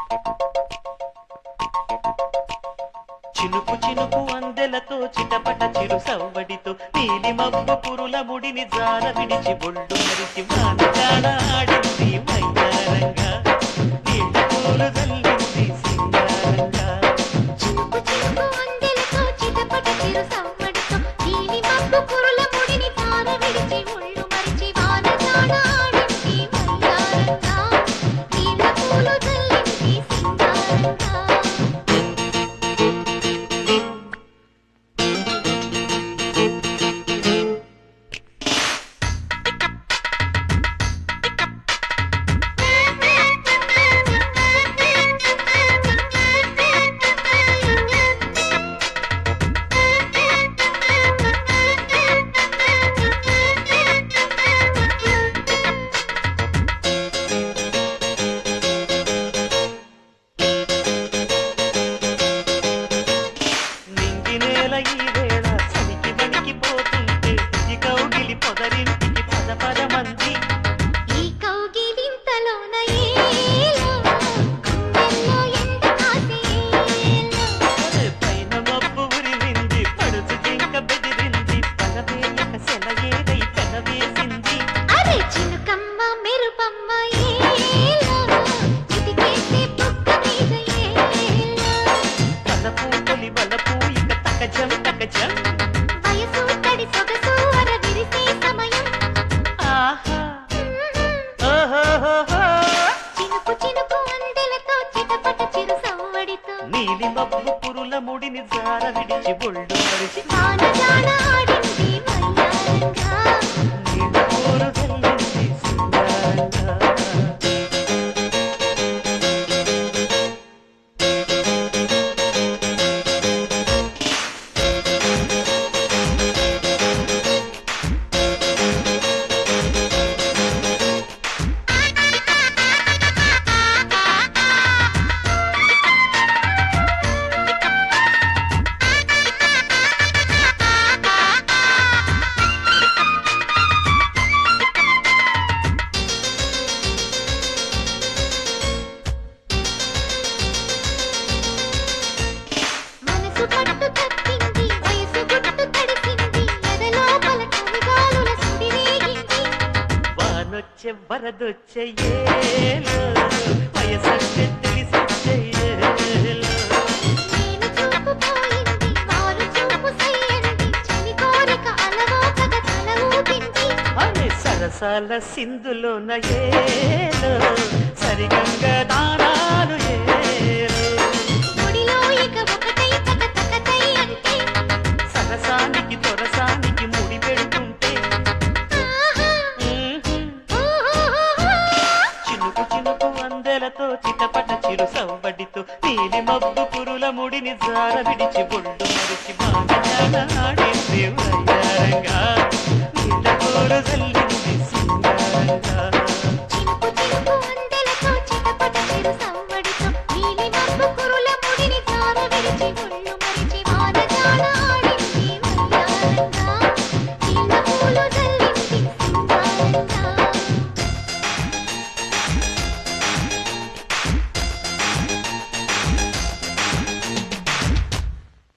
చినుకు చినుకు అందెలతో చిటపట చిరు సవ్వడితో నీలి మబ్బు పురుల ముడిని జార విడిచి ఒళ్ళు మరిచి వానగాడ ఆడింది వయ్యారంగా నీళ్ళ పూలు జల్లింది సింగారంగా చినుకు చినుకు అందెలతో చిటపట చిరు సవ్వడితో నీలి మబ్బు కురుల ముడిని తార విడిచి ఒళ్ళు మరిచి వానజాడ ఆడింది వయ్యారంగా నీళ్ళ పూలు జల్లింది సింగారంగా నింగి నేల ఈ వేళ చలికి వణికి పోతుంటే ఈ కౌగిలి పొదరింటికి పద పద మంది ఈ కౌగిలింతలోన ఏలో గుండెల్లో ఎండ కాసేలో పైన మబ్బు ఉరిమింది పడుచు జింక బెదిరింది పగవేయక సెలయేదై పెనవేసింది అరే చినుకమ్మ మెరుపమ్మ ఏలో చిటికేసే బుగ్గ మీద ఏలో పలపు తొలి వలపు ఇక తకజం తకజం వయసు తడి సొగసు అర విరిసే సమయం ఆహా ఓహోహోహో. చినుకు చినుకు అందెలతో చిటపట చిరు సవ్వడితో నీలి మబ్బు పురుల ముడిని జార విడిచి ఒళ్ళు మరిచి వానజాడ ఆడింది వయ్యారంగా నీళ్ళ పూలు జల్లింది సింగారంగా. మనసు పట్టు తప్పింది వయసు గుట్టు తడిసింది ఎదలోపల కవిగాలుల సుడి రేగింది వానొచ్చే వరదొచ్చే ఏలో వయసంటే తెలిసొచ్చే ఏలో నేను చూపు పోయింది మారు చూపు సయ్యంది చలి కోరిక అలవోకగ తల ఊపింది అనే సరసాల సింధులోన ఏలో సరిగంగ దానాలు ఏలో ముడిలో ఇక ఒకటై తక తకతై అంటే సరసానికి తొరసానికి ముడి పెడుతుంటే ఆహా మ్మ్హ్మ్. ఓహోహోహో. చినుకు చినుకు అందెలతో చిటపట చిరు సవ్వడితో నీలి మబ్బు పురుల ముడిని జార విడిచి ఒళ్ళు మరిచి బాగా ఆడింది వయ్యారంగా నీళ్ళ కూర జల్లి